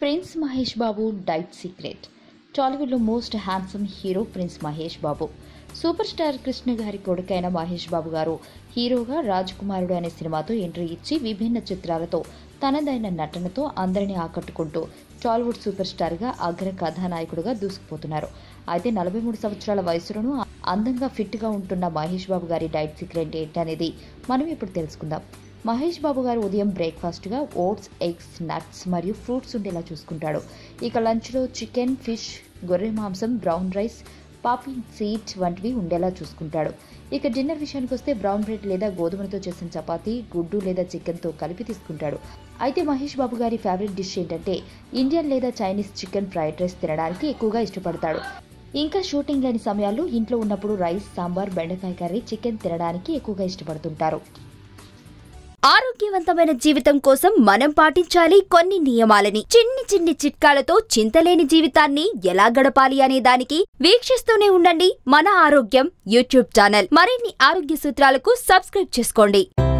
prince Mahesh Babu diet secret టాలీవుడ్లో most handsome hero prince Mahesh Babu super star Krishna గారి కొడుకైన మహేష్ బాబు గారు హీరోగా రాజకుమారుడు అనే సినిమాతో ఎంట్రీ ఇచ్చి విభిన్న చిత్రాలతో తనదైన నటనతో అందరినీ ఆకట్టుకుంటూ టాలీవుడ్ సూపర్ స్టార్గా అగ్ర కథానాయకుడుగా దూసుకుపోతున్నారు అయితే నలభై మూడు సంవత్సరాల వయసులోనూ అందంగా ఫిట్గా ఉంటున్న మహేష్ బాబు గారి డైట్ సీక్రెట్ ఏంటనేది మనం ఇప్పుడు తెలుసుకుందాం మహేష్ బాబు గారు ఉదయం బ్రేక్ఫాస్ట్గా ఓట్స్ ఎగ్స్ నట్స్ మరియు ఫ్రూట్స్ ఉండేలా చూసుకుంటాడు ఇక లంచ్లో చికెన్ ఫిష్ గొర్రె మాంసం బ్రౌన్ రైస్ పాపిన్ సీడ్ వంటివి ఉండేలా చూసుకుంటాడు ఇక డిన్నర్ విషయానికి వస్తే బ్రౌన్ బ్రెడ్ లేదా గోధుమలతో చేసిన చపాతీ గుడ్డు లేదా చికెన్తో కలిపి తీసుకుంటాడు అయితే మహేష్ బాబు గారి ఫేవరెట్ డిష్ ఏంటంటే ఇండియన్ లేదా చైనీస్ చికెన్ ఫ్రైడ్ రైస్ తినడానికి ఎక్కువగా ఇష్టపడతాడు ఇంకా షూటింగ్ లేని సమయాల్లో ఇంట్లో ఉన్నప్పుడు రైస్ సాంబార్ బెండకాయ కర్రీ చికెన్ తినడానికి ఎక్కువగా ఇష్టపడుతుంటారు ఆరోగ్యవంతమైన జీవితం కోసం మనం పాటించాలి కొన్ని నియమాలని చిన్ని చిన్ని చిట్కాలతో చింతలేని జీవితాన్ని ఎలా గడపాలి అనే దానికి వీక్షిస్తూనే ఉండండి మన ఆరోగ్యం యూట్యూబ్ ఛానల్ మరిన్ని ఆరోగ్య సూత్రాలకు సబ్స్క్రైబ్ చేసుకోండి